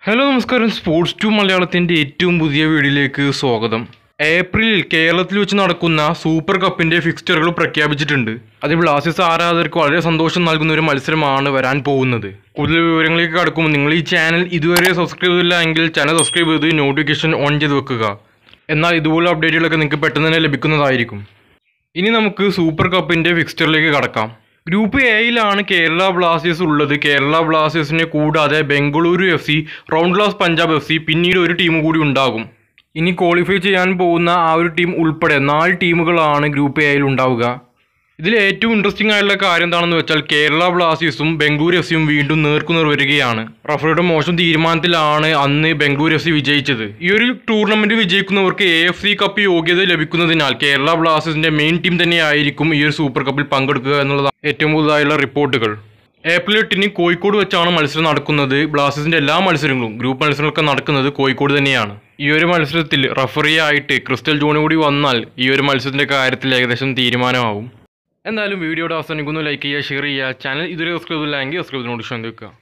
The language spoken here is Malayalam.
ഹലോ നമസ്കാരം സ്പോർട്സ് ടു മലയാളത്തിൻ്റെ ഏറ്റവും പുതിയ വീഡിയോയിലേക്ക് സ്വാഗതം ഏപ്രിലിൽ കേരളത്തിൽ വെച്ച് നടക്കുന്ന സൂപ്പർ കപ്പിൻ്റെ ഫിക്സ്ചറുകൾ പ്രഖ്യാപിച്ചിട്ടുണ്ട് അത് ബ്ലാസ്റ്റേഴ്സ് ആരാധകർക്ക് വളരെ സന്തോഷം നൽകുന്ന ഒരു മത്സരമാണ് വരാൻ പോകുന്നത് കൂടുതൽ വിവരങ്ങളിലേക്ക് കടക്കുമ്പോൾ നിങ്ങൾ ഈ ചാനൽ ഇതുവരെ സബ്സ്ക്രൈബ് ചെയ്തില്ല എങ്കിൽ ചാനൽ സബ്സ്ക്രൈബ് ചെയ്ത് നോട്ടിഫിക്കേഷൻ ഓൺ ചെയ്ത് വെക്കുക എന്നാൽ ഇതുപോലുള്ള അപ്ഡേറ്റുകളൊക്കെ നിങ്ങൾക്ക് പെട്ടെന്ന് തന്നെ ലഭിക്കുന്നതായിരിക്കും ഇനി നമുക്ക് സൂപ്പർ കപ്പിന്റെ ഫിക്സ്ചറിലേക്ക് കടക്കാം ഗ്രൂപ്പ് എയിലാണ് കേരള ബ്ലാസ്റ്റേഴ്സ് ഉള്ളത് കേരള ബ്ലാസ്റ്റേഴ്സിനെ കൂടാതെ Bengaluru F C round glass Punjab F C പിന്നീട് ഒരു ടീം കൂടി ഉണ്ടാകും ഇനി ക്വാളിഫൈ ചെയ്യാൻ പോകുന്ന ആ ഒരു ടീം ഉൾപ്പെടെ നാല് ടീമുകളാണ് ഗ്രൂപ്പ് എയിൽ ഉണ്ടാവുക ഇതിൽ ഏറ്റവും ഇൻട്രസ്റ്റിംഗ് ആയിട്ടുള്ള കാര്യം എന്താണെന്ന് വെച്ചാൽ കേരള ബ്ലാസ്റ്റേഴ്സും ബംഗളൂരു എഫ് സിയും വീണ്ടും നേർക്കുനേർ വരികയാണ് റഫറിയുടെ മോശം തീരുമാനത്തിലാണ് അന്ന് ബംഗളൂരു എഫ് സി വിജയിച്ചത് ഈ ഒരു ടൂർണമെന്റ് വിജയിക്കുന്നവർക്ക് എ എഫ് സി കപ്പ് യോഗ്യത ലഭിക്കുന്നതിനാൽ കേരള ബ്ലാസ്റ്റേഴ്സിന്റെ മെയിൻ ടീം തന്നെയായിരിക്കും ഈ ഒരു സൂപ്പർ കപ്പിൽ പങ്കെടുക്കുക എന്നുള്ളതാണ് ഏറ്റവും പുതുതായുള്ള റിപ്പോർട്ടുകൾ ഏപ്രിൽ എട്ടിന് കോഴിക്കോട് വെച്ചാണ് മത്സരം നടക്കുന്നത് ബ്ലാസ്റ്റേഴ്സിന്റെ എല്ലാ മത്സരങ്ങളും ഗ്രൂപ്പ് മത്സരങ്ങളൊക്കെ നടക്കുന്നത് കോഴിക്കോട് തന്നെയാണ് ഈ ഒരു മത്സരത്തിൽ റഫറി ആയിട്ട് ക്രിസ്റ്റൽ ജോണി കൂടി വന്നാൽ ഈ ഒരു മത്സരത്തിന്റെ കാര്യത്തിൽ ഏകദേശം തീരുമാനമാവും എന്തായാലും വീഡിയോയുടെ അവസാനിക്കുന്നു ലൈക്ക് ചെയ്യുക ഷെയർ ചെയ്യുക ചാനൽ ഇതുവരെ സബ്സ്ക്രൈബ് ചെയ്തില്ലെങ്കിൽ സബ്സ്ക്രൈബ് നോട്ടിഫിക്കേഷൻ വെക്കുക